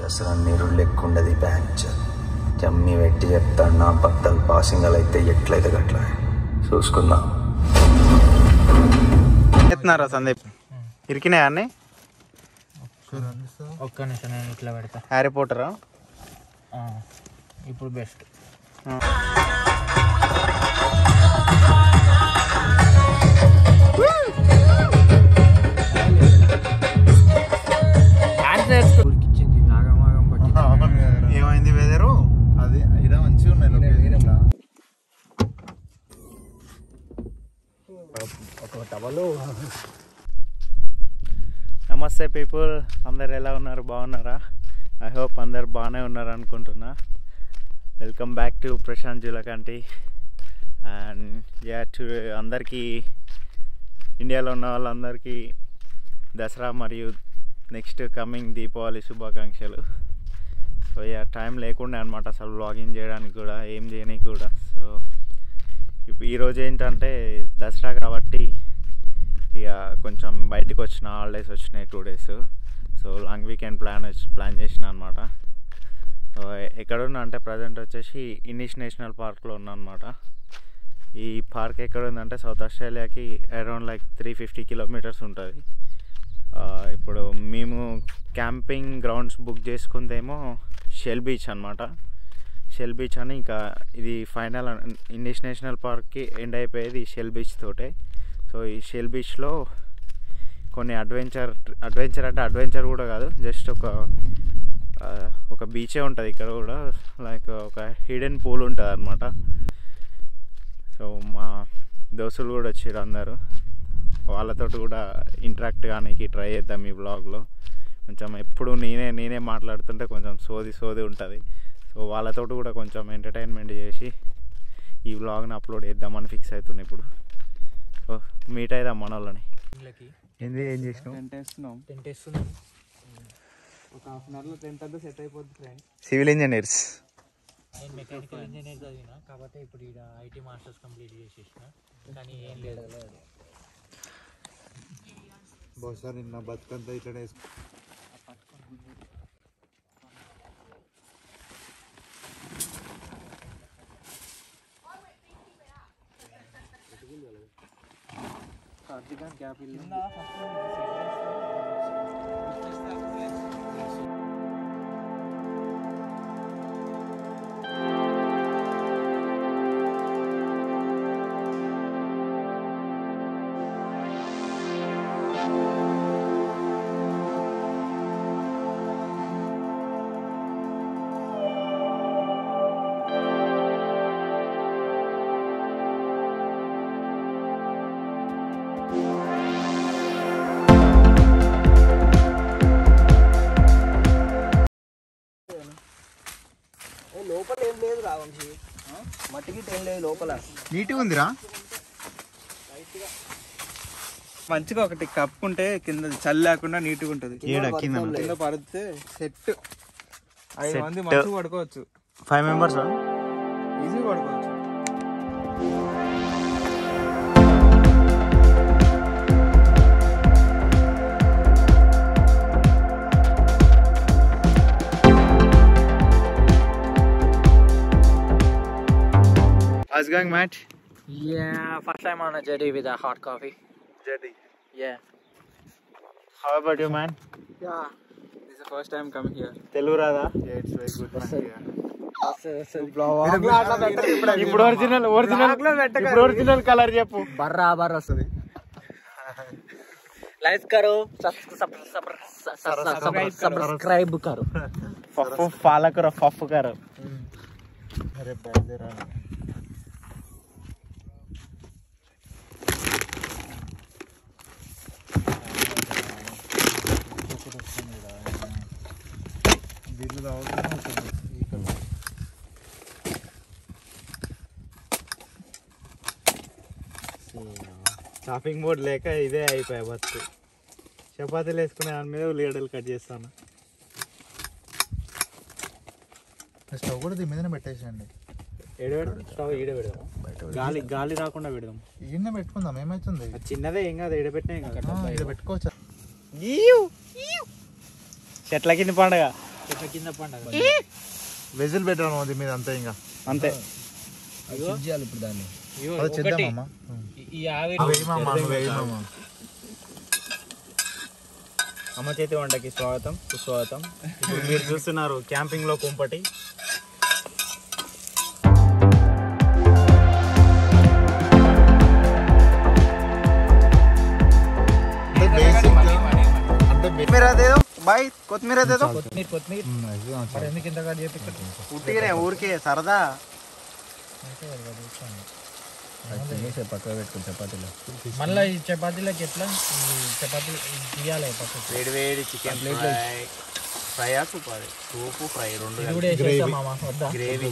దసరా నీరుళ్ళు ఎక్కువ ఉండదు బ్యాంచ్ జమ్మి పెట్టి చెప్తాడు నా బట్టలు పాసింగల్ అయితే ఎట్లయితే గట్ల చూసుకుందాం ఎత్తున్నారా సందీప్ ఇరికినాయా అన్ని ఒక్క నిమిషం నేను ఇట్లా పెడతా హ్యారీ పోటరా ఆ, ఇప్పుడు బెస్ట్ ఉడికిచ్చింది ఆగమాగం పట్టి ఏమైంది వెదరు అది ఇక్కడ మంచిగా ఉన్నాయి లొకేషన్ ఇట్లా ఒక టవలు నమస్తే పీపుల్ అందరు ఎలా ఉన్నారు బాగున్నారా ఐ హోప్ అందరు బాగానే ఉన్నారు అనుకుంటున్నా welcome back to Prashanth Julakanti and yeah to అందరికీ ఇండియాలో ఉన్న వాళ్ళందరికీ దసరా మరియు నెక్స్ట్ కమింగ్ దీపావళి శుభాకాంక్షలు సో యా టైం లేకుండా అనమాట అసలు వ్లాగింగ్ చేయడానికి కూడా ఏం చేయడానికి కూడా సో ఇప్పుడు ఈరోజు ఏంటంటే దసరా కాబట్టి ఇక కొంచెం బయటకు వచ్చిన హాలిడేస్ వచ్చినాయి two days so long weekend plan వచ్చి ప్లాన్ చేసిన అనమాట ఎక్కడున్నా అంటే ప్రజెంట్ వచ్చేసి ఇనిష్ నేషనల్ పార్క్లో ఉన్నా అనమాట ఈ పార్క్ ఎక్కడ ఉందంటే సౌత్ ఆస్ట్రేలియాకి around like three fifty kilometres ఉంటుంది ఇప్పుడు మేము క్యాంపింగ్ గ్రౌండ్స్ బుక్ చేసుకుందేమో షెల్ బీచ్ అనమాట షెల్ బీచ్ అని ఇంకా ఇది ఫైనల్ ఇండిష్ నేషనల్ పార్క్కి ఎండ్ అయిపోయేది ఈ షెల్ బీచ్ తోటే సో ఈ షెల్ బీచ్లో కొన్ని అడ్వెంచర్ అడ్వెంచర్ అంటే అడ్వెంచర్ కూడా కాదు జస్ట్ ఒక ఆ, ఒక బీచే ఉంటుంది ఇక్కడ కూడా లైక్ ఒక హిడెన్ పూల్ ఉంటుంది అనమాట సో మా దోస్తులు కూడా వచ్చారు అందరూ వాళ్ళతో కూడా ఇంటరాక్ట్ కానీకి ట్రై చేద్దాం ఈ బ్లాగ్లో కొంచెం ఎప్పుడు నేనే నేనే మాట్లాడుతుంటే కొంచెం సోది సోది ఉంటుంది సో వాళ్ళతో కూడా కొంచెం ఎంటర్టైన్మెంట్ చేసి ఈ వ్లాగ్ని అప్లోడ్ చేద్దామని ఫిక్స్ అవుతున్నాయి ఇప్పుడు సో మీట్ అయిదాం మన వాళ్ళని ఇంట్లోకి ఏంది ఏం చేసినావు టెంట్ వేస్తున్నాం టెంట్ వేస్తున్నాం ఒక హాఫ్ అన్ అవర్లో టెంట్ అంతా సెట్ అయిపోద్ది ఫ్రెండ్ సివిల్ ఇంజనీర్స్ నేను మెకానికల్ ఇంజనీర్ చదివిన కాబట్టి ఇప్పుడు ఇక్కడ ఐటీ మాస్టర్స్ కంప్లీట్ చేసేసిన కానీ ఏం లేదు బహుశా నిన్న బతుకంతా ఇట్లనే వేసుకో గ్యాప్ లోపల ఏం లేదు రా వంశీ మట్టికి ఏం లేదు లోపల నీట్గా ఉందిరా మంచిగా ఒకటి కప్పుకుంటే కింద చలి లేకుండా నీట్గా ఉంటుంది ఏడ కింద కింద పడితే సెట్ ఐదు మంది Set. మంచిగా పడుకోవచ్చు ఫైవ్ మెంబర్స్ ఈజీ పడుకోవచ్చు How's going, Matt? Yeah, first time on a jetty with a hot coffee. Jetty. Yeah. How about you, man? Yeah. This is the first time coming here. Telugu రాదా Yeah, it's very good. ఇప్పుడు original original ఇప్పుడు original colour చెప్పు बराबर वస్తుంది like करो subscribe करो పప్పు పాలకూర పప్పు కర అరే బయలుదేరా బిల్లు తాగుతున్నా షాపింగ్ మోడ్ లేక ఇదే అయిపోయా బతుకు చపాతీలు వేసుకునే దాని మీద ఉల్లిగడ్డలు కట్ చేస్తాను స్టవ్ కూడా దీని మీదనే పెట్టేసేయండి ఏడ పెడదాం స్టవ్ ఈడ పెడదాం గాలి గాలి రాకుండా పెడదాం ఈయన పెట్టుకుందాం ఏమవుతుంది అది చిన్నదే ఏం కాదు ఈడ పెట్టినా ఏం కాదు ఆ, ఇది పెట్టుకోవచ్చా చెట్ల కింద పండగ చెట్ల కింద పండగ వెజిల్ పెట్టడం అది మీద అంతే ఇంకా అంతే చేయాలి ఇప్పుడు దాన్ని ఇగో అది ఒకటి చేద్దామమ్మా ఈ ఆవిరి అమ్మ చేతి వంటకి స్వాగతం సుస్వాగతం ఇప్పుడు మీరు చూస్తున్నారు క్యాంపింగ్ లో కుంపటి అంటే బేసిక్ అంటే కొత్తిమీర అదేదో బాయ్ కొత్తిమీర అదేదో కొత్తిమీర కొత్తిమీర మరి ఎందుకు ఇంత కాదు చెప్పి ఇక్కడ ఉట్టిగానే ఊరికే సరదా పక్కన పెట్టుకుని చపాతీలో మళ్ళీ ఈ చపాతీలకి ఎట్లా ఈ చపాతీలు తీయాలి పక్కకు వేడి వేడి చికెన్ ఫ్రై ఫ్రైయా సూప్ అది సూపు ఫ్రై రెండు ఇది కూడా వేసేస్తాం మామ వద్దా గ్రేవీ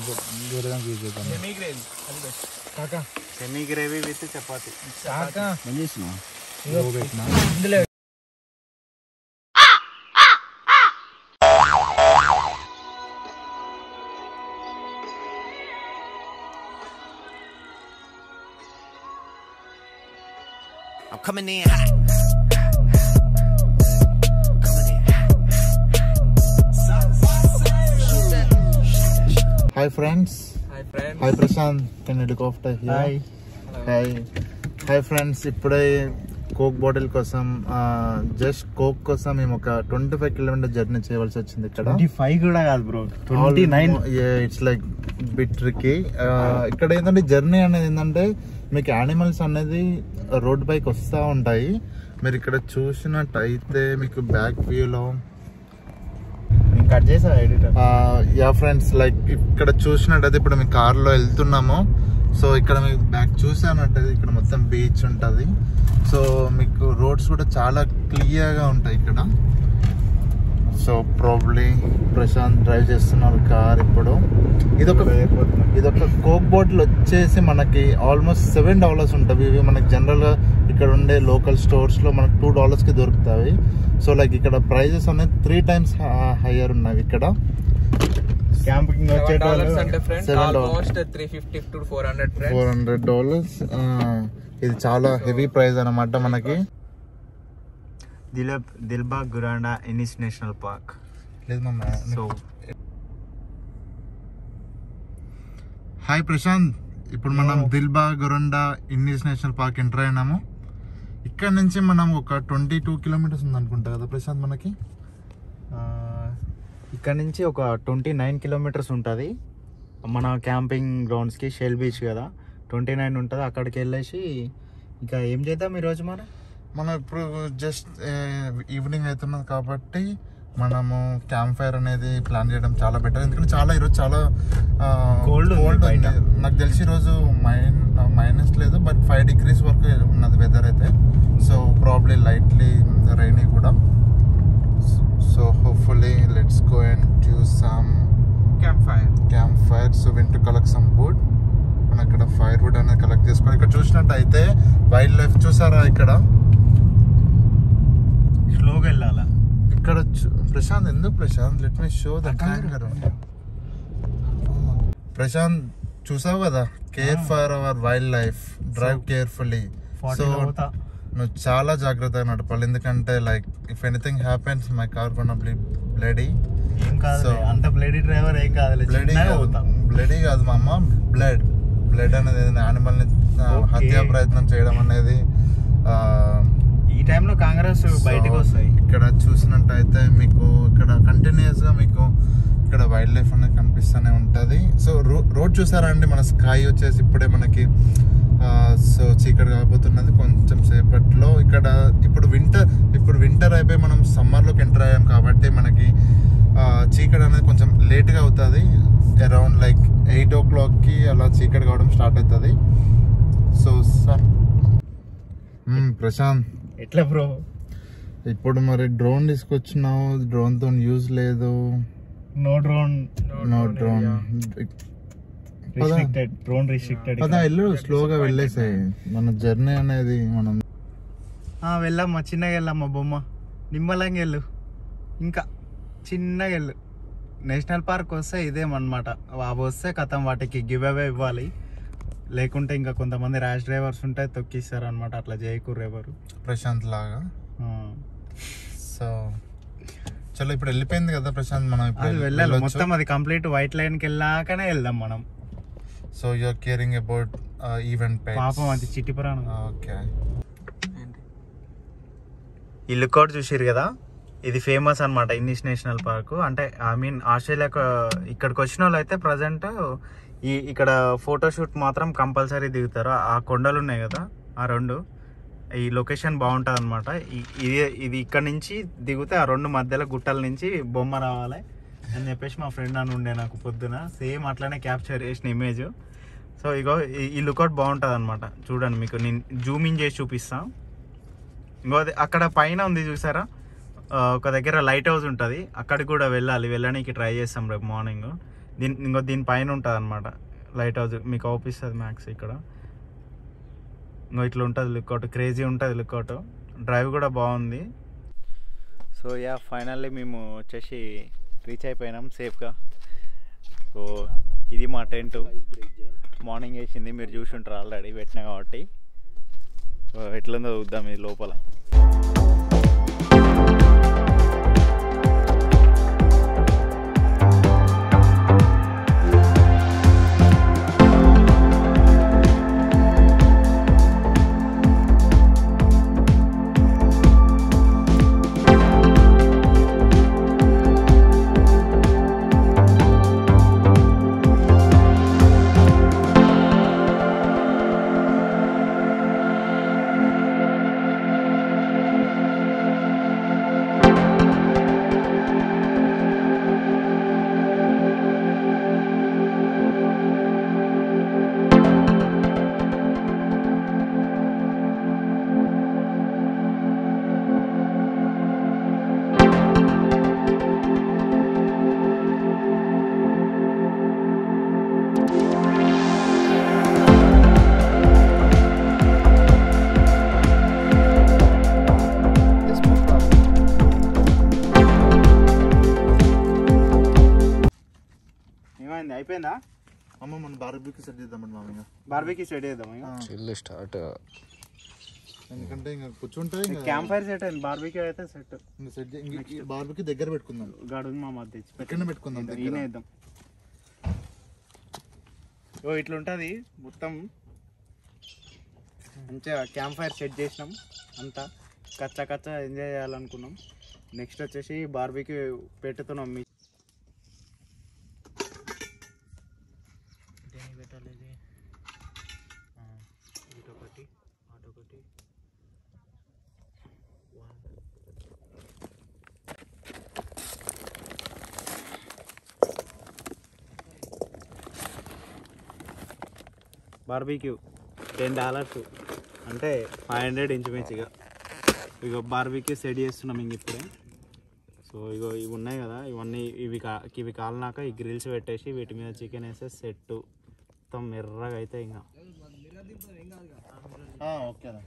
కాకా సెమీ గ్రేవీ విత్ చపాతి కాకా ఏం చేసినావు ఇగో ఇందులో I'm coming in hot. Coming in hi friends hi friend hi Prashanth can helicopter hi hi hi friends ఇప్పుడే కోక్ బాటిల్ కోసం జస్ట్ కోక్ కోసం మేము ఒక ట్వంటీ ఫైవ్ కిలోమీటర్ జర్నీ చేయవలసి వచ్చింది ఇక్కడ ట్వంటీ ఫైవ్ కూడా కాదు bro twenty nine it's like bit tricky ఇక్కడ ఏంటంటే జర్నీ అనేది ఏంటంటే మీకు యానిమల్స్ అనేది రోడ్ పైకి వస్తూ ఉంటాయి మీరు ఇక్కడ చూసినట్టయితే మీకు బ్యాక్ వ్యూలో నేను కట్ చేసా ఎడిటర్ యా ఫ్రెండ్స్ లైక్ ఇక్కడ చూసినట్టయితే ఇప్పుడు మేము కార్లో వెళ్తున్నాము సో ఇక్కడ మీకు బ్యాక్ చూసానట్టయితే ఇక్కడ మొత్తం బీచ్ ఉంటుంది సో మీకు రోడ్స్ కూడా చాలా క్లియర్గా ఉంటాయి ఇక్కడ సో ప్రాబ్లీ ప్రశాంత్ డ్రైవ్ చేస్తున్నారు కార్ ఇప్పుడు ఇదొక ఇదొక కోక్ బాటిల్ వచ్చేసి మనకి ఆల్మోస్ట్ సెవెన్ డాలర్స్ ఉంటుంది ఇవి మనకి జనరల్గా ఇక్కడ ఉండే లోకల్ స్టోర్స్లో మనకి టూ డాలర్స్కి దొరుకుతాయి సో లైక్ ఇక్కడ ప్రైజెస్ అనేది త్రీ టైమ్స్ హయ్యర్ ఉన్నవి ఇక్కడ క్యాంపింగ్ డాలర్స్ అంటే friends Seven dollars. Almost three fifty to four hundred friends four hundred dollars ఇది చాలా హెవీ ప్రైస్ అన్నమాట మనకి దిలబ్ Dhilba Guranda Innes National Park లేదు మమ్మ సో హాయ్ ప్రశాంత్ ఇప్పుడు మనం Dhilba Guranda Innes National Park enter అయినాము ఇక్కడ నుంచి మనం ఒక ట్వంటీ టూ కిలోమీటర్స్ ఉంది అనుకుంటా కదా ప్రశాంత్ మనకి ఇక్కడ నుంచి ఒక ట్వంటీ నైన్ కిలోమీటర్స్ ఉంటుంది మన క్యాంపింగ్ గ్రౌండ్స్కి షెల్ బీచ్ కదా ట్వంటీ నైన్ ఉంటుంది అక్కడికి వెళ్ళేసి ఇంకా ఏం చేద్దాం ఈరోజు మనం మనం ఇప్పుడు జస్ట్ ఈవినింగ్ అవుతున్నది కాబట్టి మనము క్యాంప్ ఫైర్ అనేది ప్లాన్ చేయడం చాలా బెటర్ ఎందుకంటే చాలా ఈరోజు చాలా Cold ఉంది కోల్డ్ బయట. నాకు తెలిసి ఈరోజు మైన్ మైనస్ లేదు బట్ ఫైవ్ డిగ్రీస్ వరకు ఉన్నది వెదర్ అయితే సో ప్రాబ్లీ లైట్లీ రైనీ కూడా so hopefully let's go and choose some camp fire camp fire so went collect some wood మనం ఇక్కడ ఫైర్ వుడ్ అనేది కలెక్ట్ చేసుకోవాలి ఇక్కడ చూసినట్టయితే వైల్డ్ లైఫ్ చూసారా ఇక్కడ స్లోగా వెళ్ళాలా ఇక్కడ చూ- ప్రశాంత్ ఎందుకు Prashant let me show the Prashant చూసావు కదా care for our wildlife drive carefully so నువ్వు చాలా జాగ్రత్తగా నడపాలి ఎందుకంటే like if anything happens my car కొన్న బ్లడీ ఏం కాదు So- అంత బ్లేడీ డ్రైవర్ ఏం కాదు బ్లడీ బ్లడీ కాదు మా అమ్మ బ్లడ్ బ్లడ్ అనేది ఏదైనా animal ని ఆ, Okay. హత్యా ప్రయత్నం చేయడం అనేది ఆ, ఈ టైంలో కాంగ్రెస్ బయటకు So, వస్తాయి ఇక్కడ చూసినట్టయితే మీకు ఇక్కడ కంటిన్యూస్ గా మీకు ఇక్కడ వైల్డ్ లైఫ్ అనేది కనిపిస్తూనే ఉంటది సో రోడ్ చూసారా అండి మన స్కై వచ్చేసి ఇప్పుడే మనకి సో చీకటి కాబోతున్నది కొంచెం సేపట్లో ఇక్కడ ఇప్పుడు వింటర్ ఇప్పుడు వింటర్ అయిపోయి మనం సమ్మర్లోకి ఎంటర్ అయ్యాం కాబట్టి మనకి ఆ, చీకటి అనేది కొంచెం లేట్గా అవుతుంది అరౌండ్ లైక్ ఎయిట్ ఓ క్లాక్కి అలా చీకటి కావడం స్టార్ట్ అవుతుంది సో సన్ ప్రశాంత్ ఎట్లా బ్రో ఇప్పుడు మరి డ్రోన్ తీసుకొచ్చినావు డ్రోన్ తో యూజ్ లేదు no drone no drone restricted drone restricted పదా వెళ్ళు స్లోగా వెళ్ళేసాయి మన జర్నీ అనేది మనం వెళ్ళమ్మా చిన్నగా వెళ్ళమ్మా బొమ్మ నిమ్మలంగా వెళ్ళు ఇంకా చిన్నగా వెళ్ళు నేషనల్ పార్క్ వస్తే ఇదేమన్నమాట అవి వస్తే కథం వాటికి గివ్ అవే ఇవ్వాలి లేకుంటే ఇంకా కొంతమంది ర్యాష్ డ్రైవర్స్ ఉంటే తొక్కిస్తారు అనమాట అట్లా చేయకూరు ఎవరు ప్రశాంత్ లాగా ఆ. సో చలో ఇప్పుడు వెళ్ళిపోయింది కదా ప్రశాంత్ మనం ఇప్పుడు అది వెళ్ళాలి మొత్తం అది కంప్లీట్ వైట్ లైన్కి వెళ్ళాకనే వెళ్దాం మనం so you are caring about event పాపం అది చిట్టి పురాణం ఓకే ఈ లుక్అవుట్ చూసిరు కదా ఇది ఫేమస్ అనమాట ఇంగ్లీష్ నేషనల్ పార్క్ అంటే ఐ మీన్ ఆస్ట్రేలియాకు ఇక్కడికి వచ్చిన వాళ్ళు అయితే ప్రజెంట్ ఈ ఇక్కడ ఫోటోషూట్ మాత్రం కంపల్సరీ దిగుతారు ఆ కొండలు ఉన్నాయి కదా ఆ రెండు ఈ లొకేషన్ బాగుంటుంది అనమాట ఇది ఇది ఇక్కడ నుంచి దిగితే ఆ రెండు మధ్యలో గుట్టల నుంచి బొమ్మ రావాలి అని చెప్పేసి మా ఫ్రెండ్ అని ఉండే నాకు పొద్దున సేమ్ అట్లానే క్యాప్చర్ చేసిన ఇమేజ్ సో ఇగో ఈ- ఈ లుక్అవుట్ బాగుంటుంది అనమాట చూడండి మీకు నేను జూమ్ ఇన్ చేసి చూపిస్తాను ఇంకో అది- అక్కడ పైన ఉంది చూసారా ఆ, ఒక దగ్గర లైట్ హౌస్ ఉంటుంది అక్కడికి కూడా వెళ్ళాలి వెళ్ళడానికి ట్రై చేస్తాం రేపు మార్నింగ్ దీని ఇంకో దీని పైన ఉంటుంది అనమాట లైట్ హౌస్ మీకు అవుపిస్తుంది మ్యాక్స్ ఇక్కడ ఇంకో ఇట్లా ఉంటుంది లుక్అవుట్ క్రేజీ ఉంటుంది లుక్అవుట్ డ్రైవ్ కూడా బాగుంది సో యా ఫైనల్లీ మేము వచ్చేసి రీచ్ అయిపోయినాం సేఫ్గా సో ఇది మా టెంట్ మార్నింగ్ వేసింది మీరు చూసి ఉంటారు ఆల్రెడీ పెట్టినా కాబట్టి సో ఎట్లుందో చూద్దాం ఇది లోపల ఏమైంది అయిపోయిందా అమ్మ మన బార్బీకి సెట్ చేద్దామండి మామయ్య బార్బీకి సెట్ చేద్దాం ఇక చిల్లు స్టార్ట్ ఎందుకంటే ఇంకా కూర్చుంటే ఇంకా క్యాంప్ ఫైర్ సెట్ అయింది బార్బీకి అయితే సెట్ ఇంకా సెట్ చే- బార్బీకి దగ్గర పెట్టుకుందాం గడుగు మా మధ్య తెచ్చి ఎక్కడనే పెట్టుకుందాం దగ్గర. ఈయన వేద్దాం ఓ ఇట్లా ఉంటుంది మొత్తం మంచిగా క్యాంప్ ఫైర్ సెట్ చేసినాం అంతా కచ్చా కచ్చా ఎంజాయ్ చేయాలనుకున్నాం నెక్స్ట్ వచ్చేసి బార్బీకి పెట్టుతున్నాం మీ దేనికి పెట్టాలి ఇది ఆ, ఇటొకటి అటొకటి బార్బీక్యూ టెన్ డాలర్స్ అంటే ఫైవ్ హండ్రెడ్ ఇంచుమించుగా ఇగో బార్బీక్యూ సెట్ చేస్తున్నాం ఇంక ఇప్పుడే సో ఇగో ఇవి ఉన్నాయి కదా ఇవన్నీ ఇవి కా ఇవి కాలినాక ఈ గ్రిల్స్ పెట్టేసి వీటి మీద చికెన్ వేస్తే సెట్ మొత్తం ఎర్రగా అయితే ఇంకా ఓకేనా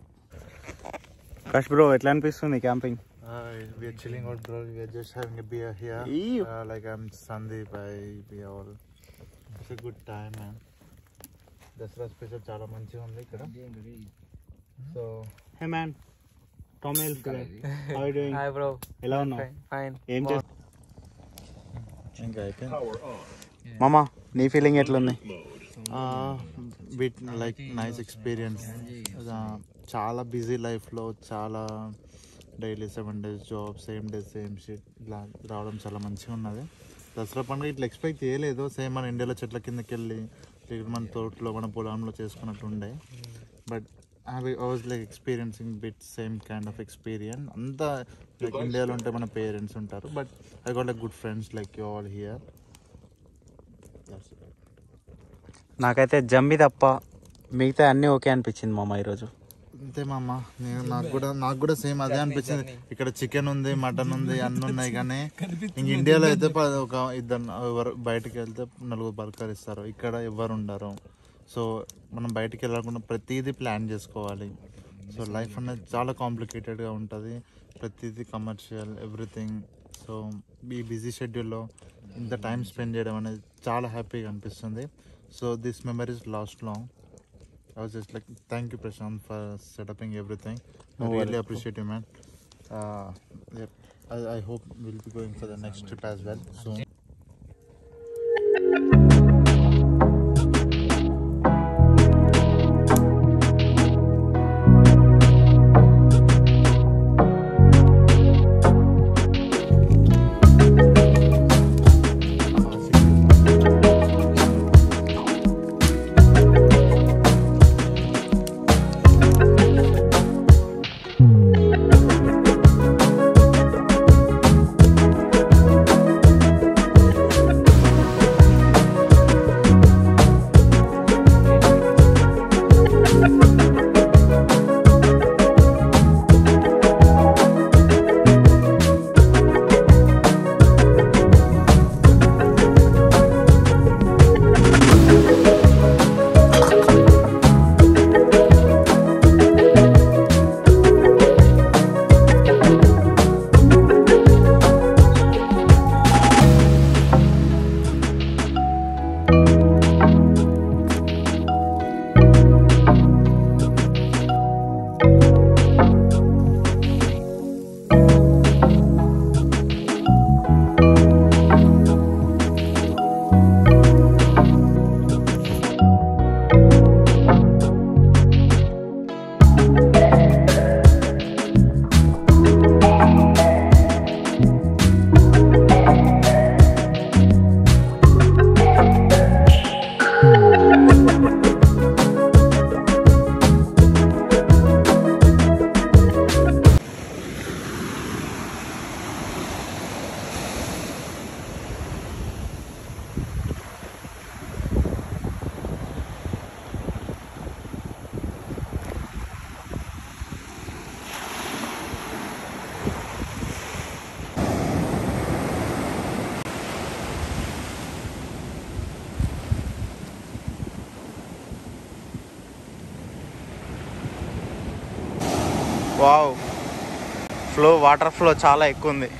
కష్ బ్రో ఎట్లా అనిపిస్తుంది camping Hi, we are chilling out, bro. We are just having a beer here. Ew. Uh, like I'm Sandeep. I we are all. It's a good time, man. Dasara special చాలా మంచిగా ఉంది ఇక్కడ so hey man Tom help how doing hi bro ఎలా ఉన్నావు fine ఏం చే ఇంకా అయిపోయింది మామా నీ ఫీలింగ్ ఎట్లుంది బిట్ లైక్ నైస్ ఎక్స్పీరియన్స్ చాలా బిజీ లైఫ్లో చాలా daily seven days job same day same shit ఇలా రావడం చాలా మంచిగా ఉన్నది దసరా పండుగ ఇట్లా ఎక్స్పెక్ట్ చేయలేదు సేమ్ మన ఇండియాలో చెట్ల కిందకి వెళ్ళి ఇక్కడ మన తోటలో మన పొలంలో చేసుకున్నట్టు ఉండే but I was like experiencing bit same kind of experience అంతా లైక్ ఇండియాలో ఉంటే మన పేరెంట్స్ ఉంటారు but I got like good friends like you all here నాకైతే జమ్మి తప్ప మిగతా అన్నీ ఓకే అనిపించింది మామ ఈరోజు అంతే మామ నేను నాకు కూడా నాకు కూడా సేమ్ అదే అనిపించింది ఇక్కడ చికెన్ ఉంది మటన్ ఉంది అన్ని ఉన్నాయి కానీ ఇంక ఇండియాలో అయితే ప- ఒక ఇద్దరు ఎవరు బయటకు వెళ్తే నలుగురు బర్కర్ ఇస్తారు ఇక్కడ ఎవరు ఉండరు సో మనం బయటికి వెళ్ళకుండా ప్రతిదీ ప్లాన్ చేసుకోవాలి సో లైఫ్ అనేది చాలా కాంప్లికేటెడ్గా ఉంటుంది ప్రతిదీ కమర్షియల్ ఎవ్రీథింగ్ సో ఈ బిజీ షెడ్యూల్లో ఇంత టైం స్పెండ్ చేయడం అనేది చాలా హ్యాపీగా అనిపిస్తుంది so this memories last long I was just like, thank you, Prashant, for setting everything. I really appreciate you, man. Uh, yep. I, I hope we'll be going for the next trip as well soon. Wow flow water flow చాలా ఎక్కువ ఉంది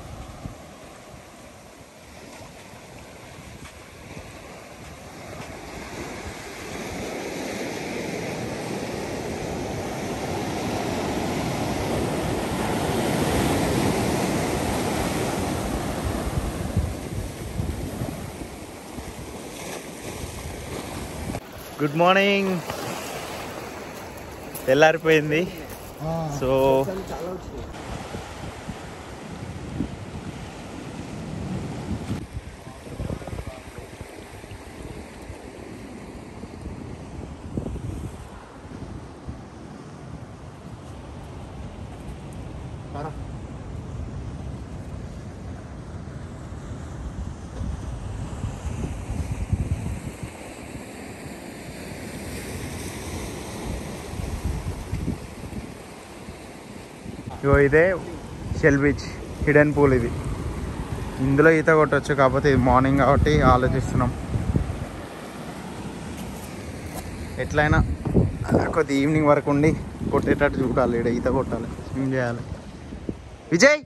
good morning తెల్లారిపోయింది so చాలా వచ్చింది ఇగో ఇదే shell beach hidden pool ఇది ఇందులో ఈత కొట్టచ్చు కాకపోతే ఇది మార్నింగ్ కాబట్టి ఆలోచిస్తున్నాం ఎట్లయినా అలా కొద్ది ఈవినింగ్ వరకు ఉండి కొట్టేటట్టు చూడాలి ఇక్కడ ఈత కొట్టాలి స్విమ్ చేయాలి విజయ్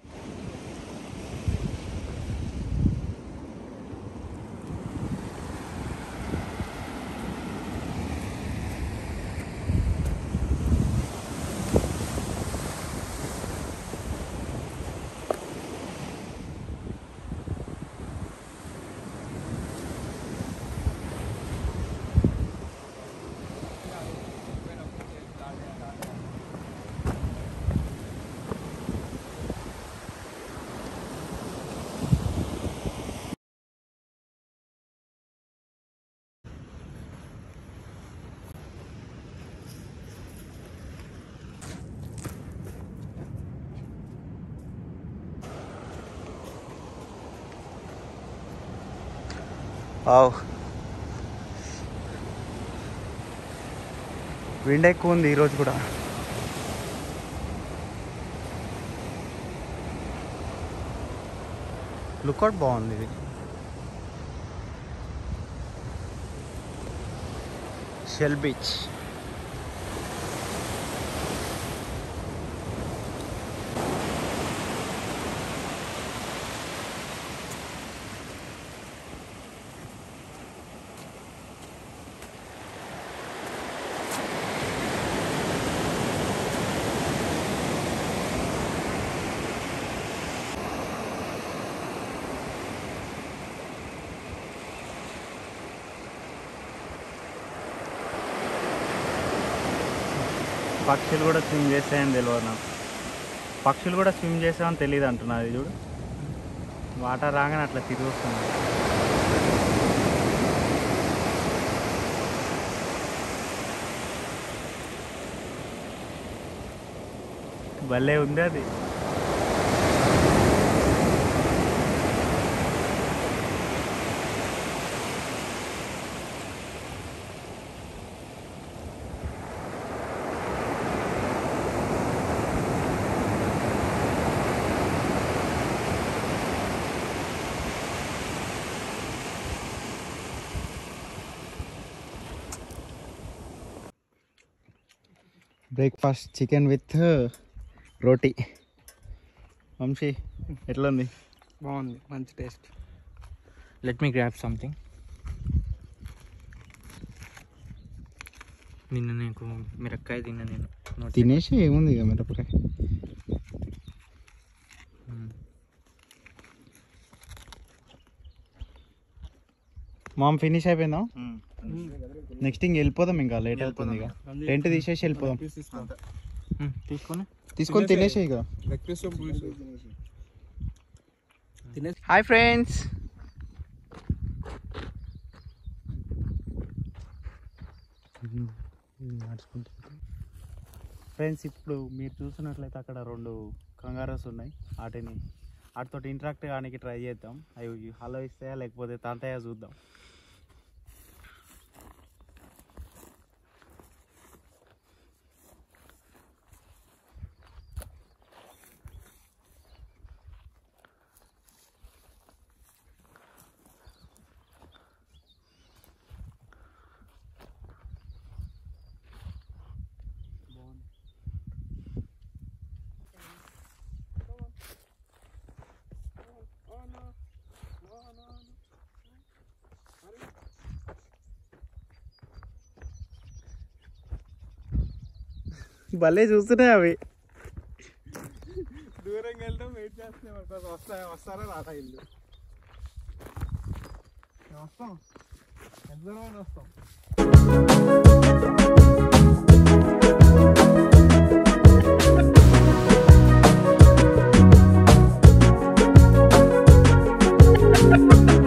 వావ్ విండ్ ఎక్కువ ఉంది ఈరోజు కూడా లుక్అవుట్ బాగుంది ఇది షెల్ బీచ్ పక్షులు కూడా స్విమ్ చేస్తాయని తెలియదు నాకు పక్షులు కూడా స్విమ్ చేస్తామని తెలియదు అంటున్నా అది చూడు వాటర్ రాగానే అట్లా తిరిగి వస్తుంది భలే ఉంది అది breakfast chicken with roti Vamshi ఎట్లుంది బాగుంది మంచి taste let me grab something నిన్న నీకు మిరక్కాయ తిన్నా నేను నోటి- తినేసి ఏముంది ఇక మిరపకాయ మ్మ్. మామ్ ఫినిష్ అయిపోయిందా నెక్స్ట్ ఇంక వెళ్ళిపోదాం ఇంకా లేట్ అవుతుంది ఇక టెంట్ తీసేసి వెళ్ళిపోదాం మ్మ్, తీసుకొని తీసుకొని తినేసి ఇక తినేసి హాయ్ ఫ్రెండ్స్ ఫ్రెండ్స్ ఇప్పుడు మీరు చూసినట్లయితే అక్కడ రెండు కంగారస్ ఉన్నాయి వాటిని వాటితో ఇంటరాక్ట్ కానికి ట్రై చేద్దాం అవి హలో ఇస్తాయా లేకపోతే తాంతయ్య చూద్దాం భలే చూస్తున్నాయి అవి దూరంగా వెళ్తాం వెయిట్ చేస్తున్నాం వస్తా వస్తారా రాదా ఇల్లు వస్తాం ఎంత దూరం వస్తాం ఆ